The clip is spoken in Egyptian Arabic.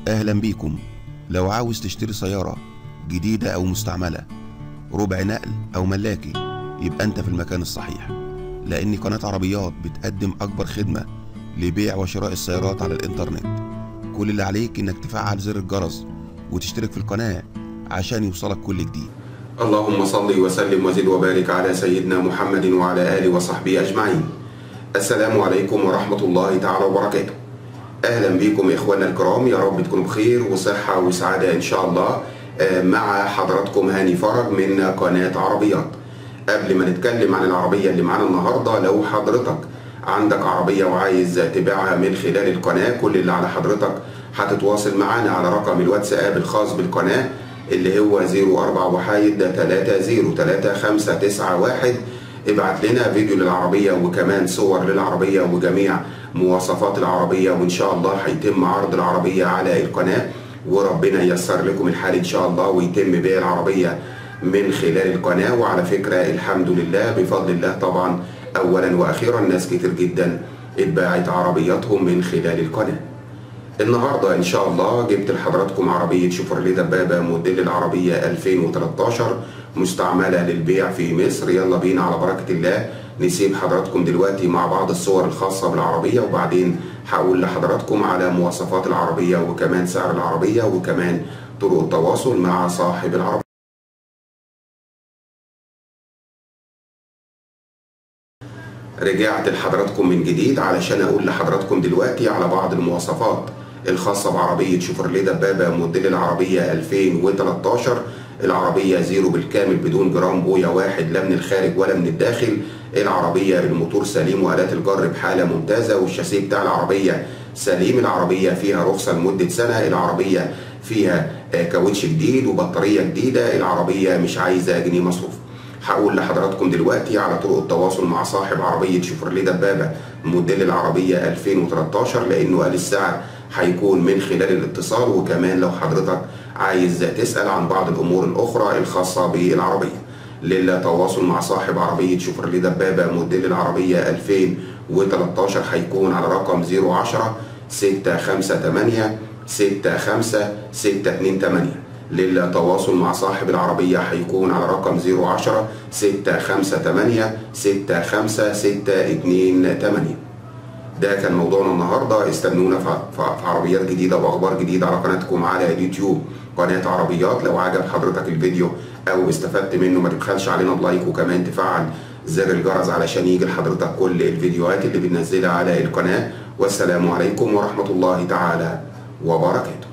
أهلا بيكم لو عاوز تشتري سيارة جديدة أو مستعملة ربع نقل أو ملاكي يبقى أنت في المكان الصحيح لأن قناة عربيات بتقدم أكبر خدمة لبيع وشراء السيارات على الإنترنت كل اللي عليك إنك تفعل زر الجرس وتشترك في القناة عشان يوصلك كل جديد اللهم صل وسلم وزد وبارك على سيدنا محمد وعلى آله وصحبه أجمعين السلام عليكم ورحمة الله تعالى وبركاته أهلا بكم إخواننا الكرام يا رب تكونوا بخير وصحة وسعادة إن شاء الله آه، مع حضراتكم هاني فرج من قناة عربيات قبل ما نتكلم عن العربية اللي معانا النهاردة لو حضرتك عندك عربية وعايز تبيعها من خلال القناة كل اللي على حضرتك هتتواصل معانا على رقم الواتساب الخاص بالقناة اللي هو 04 وحايد 303591 ابعت لنا فيديو للعربية وكمان صور للعربية وجميع مواصفات العربية وإن شاء الله هيتم عرض العربية على القناة وربنا ييسر لكم الحال إن شاء الله ويتم بيع العربية من خلال القناة وعلى فكرة الحمد لله بفضل الله طبعا أولا وأخيرا ناس كتير جدا اتباعت عربياتهم من خلال القناة النهارده ان شاء الله جبت لحضراتكم عربيه شيفروليه دبابه موديل العربيه 2013 مستعمله للبيع في مصر يلا بينا على بركه الله نسيب حضراتكم دلوقتي مع بعض الصور الخاصه بالعربيه وبعدين هقول لحضراتكم على مواصفات العربيه وكمان سعر العربيه وكمان طرق التواصل مع صاحب العربيه رجعت لحضراتكم من جديد علشان اقول لحضراتكم دلوقتي على بعض المواصفات الخاصة بعربية شيفروليه دبابة موديل العربية 2013 العربية زيرو بالكامل بدون جرام بويا واحد لا من الخارج ولا من الداخل العربية الموتور سليم وآلات الجر بحالة ممتازة والشاسيه بتاع العربية سليم العربية فيها رخصة لمدة سنة العربية فيها آه، كاوتش جديد وبطارية جديدة العربية مش عايزة جنيه مصروف هقول لحضراتكم دلوقتي على طرق التواصل مع صاحب عربية شيفروليه دبابة موديل العربية 2013 لأنه قال السعر هيكون من خلال الاتصال وكمان لو حضرتك عايز تسأل عن بعض الأمور الأخرى الخاصة بالعربية للتواصل مع صاحب عربية شيفروليه دبابة موديل العربية 2013 هيكون على رقم 010 658 65628 للتواصل مع صاحب العربية هيكون على رقم 010 658 65628 ده كان موضوعنا النهارده استنونا في في- في عربيات جديده واخبار جديده على قناتكم على اليوتيوب قناه عربيات لو عجب حضرتك الفيديو او استفدت منه ما تبخلش علينا بلايك وكمان تفعل زر الجرس علشان يجي لحضرتك كل الفيديوهات اللي بننزلها على القناه والسلام عليكم ورحمه الله تعالى وبركاته